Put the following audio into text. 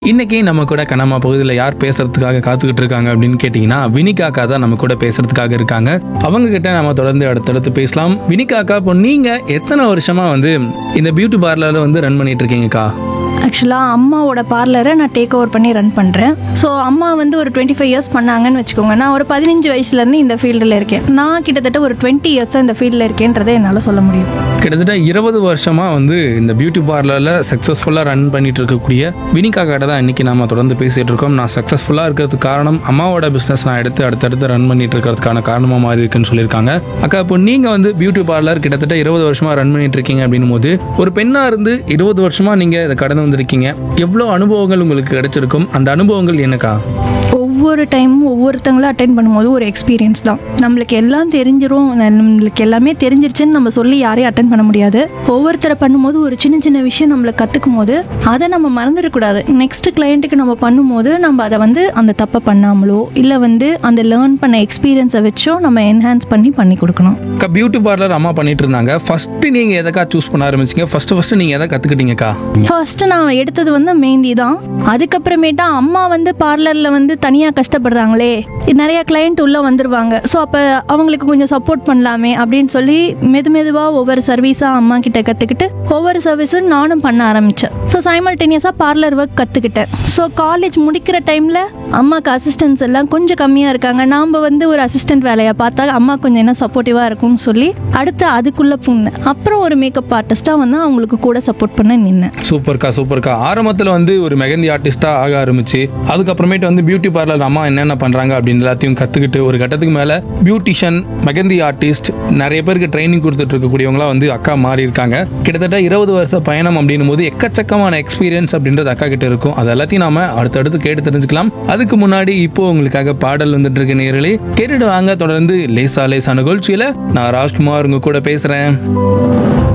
இன்னைக்கு நம்ம கூட கனமா பகுதியில் யார் பேசுறதுக்காக காத்துக்கிட்டு இருக்காங்க அப்படின்னு கேட்டிங்கன்னா வினிகாக்கா தான் நம்ம கூட பேசுறதுக்காக இருக்காங்க அவங்க கிட்ட நம்ம தொடர்ந்து அடுத்தடுத்து பேசலாம் வினிகாக்கா இப்போ நீங்க எத்தனை வருஷமா வந்து இந்த பியூட்டி பார்லர்ல வந்து ரன் பண்ணிட்டு இருக்கீங்கக்கா ஆக்சுவலாக அம்மாவோட பார்லரை நான் டேக் ஓவர் பண்ணி ரன் பண்ணுறேன் ஸோ அம்மா வந்து ஒரு டுவெண்ட்டி ஃபைவ் இயர்ஸ் பண்ணாங்கன்னு வச்சுக்கோங்க நான் ஒரு பதினஞ்சு வயசுலேருந்து இந்த ஃபீல்டில் இருக்கேன் நான் கிட்டத்தட்ட ஒரு டுவெண்ட்டி இயர்ஸாக இந்த ஃபீல்டில் இருக்கேன்றதை என்னால் சொல்ல முடியும் கிட்டத்தட்ட இருபது வருஷமா வந்து இந்த பியூட்டி பார்லர்ல சக்ஸஸ்ஃபுல்லாக ரன் பண்ணிட்டு இருக்கக்கூடிய வினிகா கிட்ட தான் இன்னைக்கு நாம தொடர்ந்து பேசிட்டு இருக்கோம் நான் சக்ஸஸ்ஃபுல்லாக இருக்கிறதுக்கு காரணம் அம்மாவோட பிஸ்னஸ் நான் எடுத்து அடுத்தடுத்து ரன் பண்ணிட்டு இருக்கிறதுக்கான காரணமா மாறி இருக்குன்னு சொல்லியிருக்காங்க அக்கா இப்போ நீங்க வந்து பியூட்டி பார்லர் கிட்டத்தட்ட இருபது வருஷமா ரன் பண்ணிட்டு இருக்கீங்க அப்படின்னும் போது ஒரு பெண்ணா இருந்து இருபது வருஷமா நீங்க இதை கடந்து வந்திருக்கீங்க எவ்வளோ அனுபவங்கள் உங்களுக்கு கிடைச்சிருக்கும் அந்த அனுபவங்கள் என்னக்கா ஒவ்வொரு டைமும் ஒவ்வொருத்தங்களும் அட்டென்ட் பண்ணும்போது ஒரு எக்ஸ்பீரியன்ஸ் தான் நம்மளுக்கு எல்லாம் தெரிஞ்சிரும் நம்மளுக்கு எல்லாமே தெரிஞ்சிருச்சுன்னு நம்ம சொல்லி யாரையும் அட்டன் பண்ண முடியாது ஒவ்வொருத்தரை பண்ணும்போது ஒரு சின்ன சின்ன விஷயம் நம்மளை கற்றுக்கும் போது அதை நம்ம மறந்துடக்கூடாது நெக்ஸ்ட் கிளையண்ட்டுக்கு நம்ம பண்ணும்போது நம்ம அதை வந்து அந்த தப்பை பண்ணாமலோ இல்லை வந்து அந்த லேர்ன் பண்ண எக்ஸ்பீரியன்ஸை வச்சோ நம்ம என்ஹான்ஸ் பண்ணி பண்ணி கொடுக்கணும் அக்கா பியூட்டி பார்லர் அம்மா பண்ணிட்டு இருந்தாங்க ஃபர்ஸ்ட் நீங்க எதக்கா சூஸ் பண்ண ஆரம்பிச்சீங்க ஃபர்ஸ்ட் ஃபர்ஸ்ட் நீங்க எதை கத்துக்கிட்டீங்கக்கா ஃபர்ஸ்ட் நான் எடுத்தது வந்து மெஹந்தி தான் அதுக்கப்புறமேட்டா அம்மா வந்து பார்லரில் வந்து தனியாக கஷ்டப்படுறாங்களே நிறைய கிளையண்ட் உள்ளே வந்துருவாங்க ஸோ அப்போ அவங்களுக்கு கொஞ்சம் சப்போர்ட் பண்ணலாமே அப்படின்னு சொல்லி மெது மெதுவாக ஒவ்வொரு சர்வீஸாக அம்மா கிட்ட கற்றுக்கிட்டு ஒவ்வொரு சர்வீஸும் நானும் பண்ண ஆரம்பித்தேன் ஸோ சைமல்டேனியஸாக பார்லர் ஒர்க் கற்றுக்கிட்டேன் ஸோ காலேஜ் முடிக்கிற டைமில் அம்மாவுக்கு அசிஸ்டன்ஸ் எல்லாம் கொஞ்சம் கம்மியாக இருக்காங்க நாம் வந்து ஒரு அசிஸ்டன்ட் வேலையை பார்த்தா அம்மா கொஞ்சம் என்ன சப்போர்ட்டிவாக இருக்கும்னு சொல்லி அடுத்து அதுக்குள்ளே பூந்தேன் அப்புறம் ஒரு மேக்கப் ஆர்டிஸ்ட்டாக வந்து அவங்களுக்கு கூட சப்போர்ட் பண்ண நின்னேன் சூப்பர்க்கா சூப்பர்க்கா ஆரம்பத்தில் வந்து ஒரு மெகந்தி ஆர்டிஸ்டாக ஆக ஆரம்பிச்சு அதுக்கப்புறமேட்டு வந்து பியூட்டி பார்லர் அம்மா என்னென்ன பண்ணுறாங்க அப்படின்னு எல்லாத்தையும் கற்றுக்கிட்டு ஒரு கட்டத்துக்கு மேலே பியூட்டிஷியன் மெகந்தி ஆர்டிஸ்ட் நிறைய பேருக்கு ட்ரைனிங் கொடுத்துட்டு இருக்கக்கூடியவங்களா வந்து அக்கா மாறி இருக்காங்க கிட்டத்தட்ட இருபது வருஷ பயணம் அப்படின்னும் போது எக்கச்சக்கமான எக்ஸ்பீரியன்ஸ் அப்படின்றது அக்கா கிட்ட இருக்கும் அது எல்லாத்தையும் நாம அடுத்தடுத்து கேட்டு தெரிஞ்சுக்கலாம் அதுக்கு முன்னாடி இப்போ உங்களுக்காக பாடல் வந்துட்டு இருக்க நேரலே கேட்டுட்டு வாங்க தொடர்ந்து லேசா லேசா நிகழ்ச்சியில நான் ராஜ்குமார் உங்க கூட பேசுறேன்